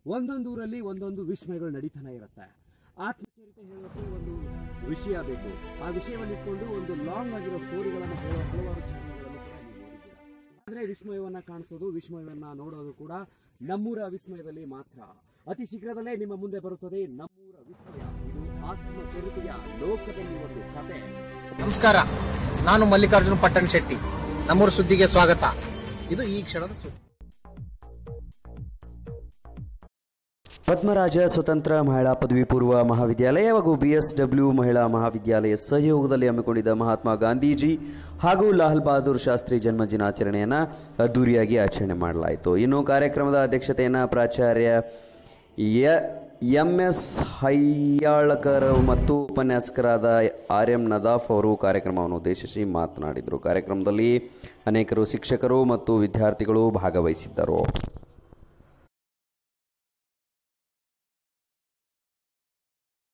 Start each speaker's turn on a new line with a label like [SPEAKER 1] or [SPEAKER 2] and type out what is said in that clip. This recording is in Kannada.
[SPEAKER 1] ಒಂದೊಂದು ಊರಲ್ಲಿ ಒಂದೊಂದು ವಿಸ್ಮಯಗಳು ನಡೀತಾನೆ ಇರುತ್ತೆ ಆತ್ಮಚರಿತೆ ಹೇಳೋಕೆ ಒಂದು ವಿಷಯ ಬೇಕು ಆ ವಿಷಯವನ್ನು ಇಟ್ಕೊಂಡು ಒಂದು ಲಾಂಗ್ ಆಗಿರೋ ಸ್ಟೋರಿಗಳನ್ನು ಹೇಳೋ ಹಲವಾರು ಚಾನಲ್ಗಳನ್ನು ಕೂಡ ನೀವು ನೋಡಿದ್ದೀರಾ ಆದರೆ ವಿಸ್ಮಯವನ್ನ ಕಾಣಿಸೋದು ವಿಸ್ಮಯವನ್ನ ನೋಡೋದು ಕೂಡ ನಮ್ಮೂರ ವಿಸ್ಮಯದಲ್ಲಿ ಮಾತ್ರ ಅತಿ ಶೀಘ್ರದಲ್ಲೇ ನಿಮ್ಮ ಮುಂದೆ ಬರುತ್ತದೆ ನಮ್ಮೂರ ವಿಸ್ಮಯ ಇದು ಆತ್ಮಚರಿತೆಯ ಲೋಕದಲ್ಲಿ ಒಂದು ಕತೆ
[SPEAKER 2] ನಮಸ್ಕಾರ ನಾನು ಮಲ್ಲಿಕಾರ್ಜುನ್ ಪಟ್ಟಣ್ ಶೆಟ್ಟಿ ನಮ್ಮೂರ ಸುದ್ದಿಗೆ ಸ್ವಾಗತ ಇದು ಈ ಕ್ಷಣದ ಸುದ್ದಿ
[SPEAKER 1] ಪದ್ಮರಾಜ ಸ್ವತಂತ್ರ ಮಹಿಳಾ ಪದವಿ ಪೂರ್ವ ಮಹಾವಿದ್ಯಾಲಯ ಹಾಗೂ ಬಿಎಸ್ಡಬ್ಲ್ಯೂ ಮಹಿಳಾ ಮಹಾವಿದ್ಯಾಲಯ ಸಹಯೋಗದಲ್ಲಿ ಹಮ್ಮಿಕೊಂಡಿದ್ದ ಮಹಾತ್ಮ ಗಾಂಧೀಜಿ ಹಾಗೂ ಲಾಲ್ ಬಹದ್ದೂರ್ ಶಾಸ್ತ್ರಿ ಜನ್ಮ ದಿನಾಚರಣೆಯನ್ನು ಅದ್ದೂರಿಯಾಗಿ ಆಚರಣೆ ಮಾಡಲಾಯಿತು ಇನ್ನು ಕಾರ್ಯಕ್ರಮದ ಅಧ್ಯಕ್ಷತೆಯನ್ನು ಪ್ರಾಚಾರ್ಯ ಎಂ ಎಸ್ ಹಯ್ಯಾಳಕರ್ ಮತ್ತು ಉಪನ್ಯಾಸಕರಾದ ಆರ್ ಎಂ ನದಾಫ್ ಅವರು ಕಾರ್ಯಕ್ರಮವನ್ನು ಉದ್ದೇಶಿಸಿ ಮಾತನಾಡಿದರು ಕಾರ್ಯಕ್ರಮದಲ್ಲಿ ಅನೇಕರು ಶಿಕ್ಷಕರು ಮತ್ತು ವಿದ್ಯಾರ್ಥಿಗಳು ಭಾಗವಹಿಸಿದ್ದರು